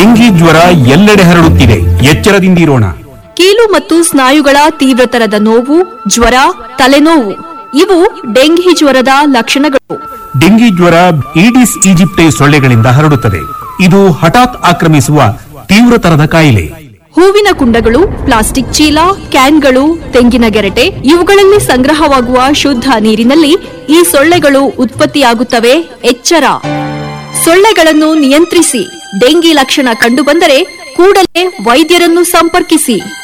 dengue ಜ್ವರ ಎಲ್ಲೆಡೆ ಹರಡುತ್ತಿದೆ ಎಚ್ಚರದಿಂದಿರೋಣ ಕೀಲು ಮತ್ತು ಸ್ನಾಯುಗಳ ತೀವ್ರತರದ ನೋವು ಜ್ವರ ತಲೆನೋವು ಇವು ಡೆಂಘಿ ಜ್ವರದ ಲಕ್ಷಣಗಳು ಡೆಂಗಿ ಜ್ವರ ಈಡಿಸ್ ಈಜಿಪ್ಟೆ ಸೊಳ್ಳೆಗಳಿಂದ ಹರಡುತ್ತದೆ ಇದು ಹಠಾತ್ ಆಕ್ರಮಿಸುವ ತೀವ್ರತರದ ಕಾಯಿಲೆ ಹೂವಿನ ಕುಂಡಗಳು ಪ್ಲಾಸ್ಟಿಕ್ ಚೀಲ ಕ್ಯಾನ್ಗಳು ತೆಂಗಿನ ಗೆರಟೆ ಇವುಗಳಲ್ಲಿ ಸಂಗ್ರಹವಾಗುವ ಶುದ್ಧ ನೀರಿನಲ್ಲಿ ಈ ಸೊಳ್ಳೆಗಳು ಉತ್ಪತ್ತಿಯಾಗುತ್ತವೆ ಎಚ್ಚರ ಸೊಳ್ಳೆಗಳನ್ನು ನಿಯಂತ್ರಿಸಿ ಡೆಂಗಿ ಲಕ್ಷಣ ಕಂಡುಬಂದರೆ ಕೂಡಲೇ ವೈದ್ಯರನ್ನು ಸಂಪರ್ಕಿಸಿ